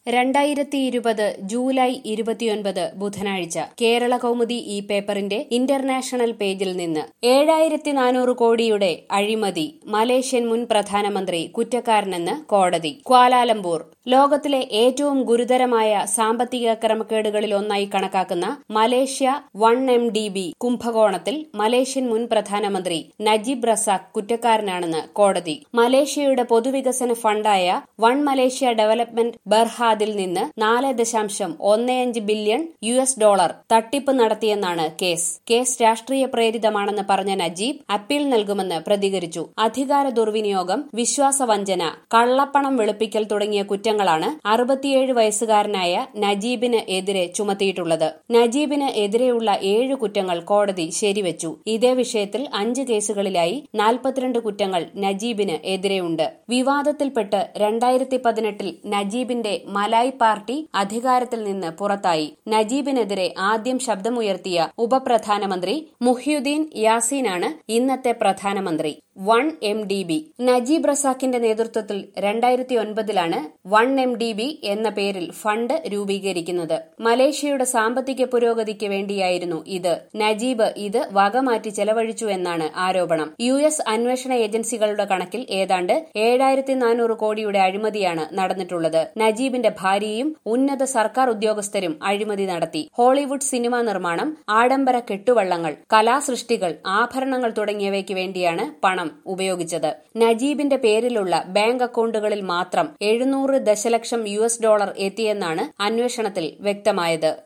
രണ്ടായിരത്തി ഇരുപത് ജൂലൈ ഇരുപത്തിയൊൻപത് ബുധനാഴ്ച കേരള കൗമുദി ഈ പേപ്പറിന്റെ ഇന്റർനാഷണൽ പേജിൽ നിന്ന് ഏഴായിരത്തി നാനൂറ് കോടിയുടെ അഴിമതി മലേഷ്യൻ മുൻ പ്രധാനമന്ത്രി കുറ്റക്കാരനെന്ന് കോടതി ക്വാലാലംപൂർ ലോകത്തിലെ ഏറ്റവും ഗുരുതരമായ സാമ്പത്തിക ക്രമക്കേടുകളിൽ ഒന്നായി കണക്കാക്കുന്ന Malaysia one M D B കുംഭകോണത്തിൽ മലേഷ്യൻ മുൻ പ്രധാനമന്ത്രി നജീബ് റസാഖ് കുറ്റക്കാരനാണെന്ന് കോടതി മലേഷ്യയുടെ പൊതുവികസന ഫണ്ടായ വൺ മലേഷ്യ ഡെവലപ്മെന്റ് ബർഹാദിൽ നിന്ന് നാല് ദശാംശം ഒന്നേയഞ്ച് ബില്യൺ യു എസ് ഡോളർ തട്ടിപ്പ് നടത്തിയെന്നാണ് കേസ് കേസ് രാഷ്ട്രീയ പ്രേരിതമാണെന്ന് പറഞ്ഞ നജീബ് അപ്പീൽ നൽകുമെന്ന് പ്രതികരിച്ചു അധികാര ദുർവിനിയോഗം വിശ്വാസവഞ്ചന കള്ളപ്പണം വെളുപ്പിക്കൽ തുടങ്ങിയ കുറ്റങ്ങളാണ് അറുപത്തിയേഴ് വയസ്സുകാരനായ നജീബിന് എതിരെ ചുമത്തിയിട്ടുള്ളത് നജീബിന് എതിരെയുള്ള ഏഴ് കുറ്റങ്ങൾ കോടതി ശരിവച്ചു ഇതേ വിഷയത്തിൽ അഞ്ച് കേസുകളിലായി നാൽപ്പത്തിരണ്ട് കുറ്റങ്ങൾ നജീബിന് എതിരെയുണ്ട് വിവാദത്തിൽപ്പെട്ട് രണ്ടായിരത്തി പതിനെട്ടിൽ നജീബിന്റെ മലായ് പാർട്ടി അധികാരത്തിൽ നിന്ന് പുറത്തായി നജീബിനെതിരെ ആദ്യം ശബ്ദമുയർത്തിയ ഉപപ്രധാനമന്ത്രി മുഹ്യുദ്ദീൻ യാസീനാണ് ഇന്നത്തെ പ്രധാനമന്ത്രി one M D B Najib റസാഖിന്റെ നേതൃത്വത്തിൽ രണ്ടായിരത്തി ഒൻപതിലാണ് വൺ എം ഡി ബി എന്ന പേരിൽ ഫണ്ട് രൂപീകരിക്കുന്നത് മലേഷ്യയുടെ സാമ്പത്തിക പുരോഗതിക്ക് വേണ്ടിയായിരുന്നു ഇത് നജീബ് ഇത് വകമാറ്റി ചെലവഴിച്ചു എന്നാണ് ആരോപണം യു എസ് അന്വേഷണ ഏജൻസികളുടെ കണക്കിൽ ഏതാണ്ട് ഏഴായിരത്തി നാനൂറ് കോടിയുടെ അഴിമതിയാണ് നടന്നിട്ടുള്ളത് നജീബിന്റെ ഭാര്യയും ഉന്നത സർക്കാർ ഉദ്യോഗസ്ഥരും അഴിമതി നടത്തി ഹോളിവുഡ് സിനിമാ നിർമ്മാണം ആഡംബര കെട്ടുവള്ളങ്ങൾ കലാസൃഷ്ടികൾ ആഭരണങ്ങൾ തുടങ്ങിയവയ്ക്ക് വേണ്ടിയാണ് പണം ഉപയോഗിച്ചത് നജീബിന്റെ പേരിലുള്ള ബാങ്ക് അക്കൌണ്ടുകളിൽ മാത്രം എഴുന്നൂറ് ദശലക്ഷം യു ഡോളർ എത്തിയെന്നാണ് അന്വേഷണത്തിൽ വ്യക്തമായത്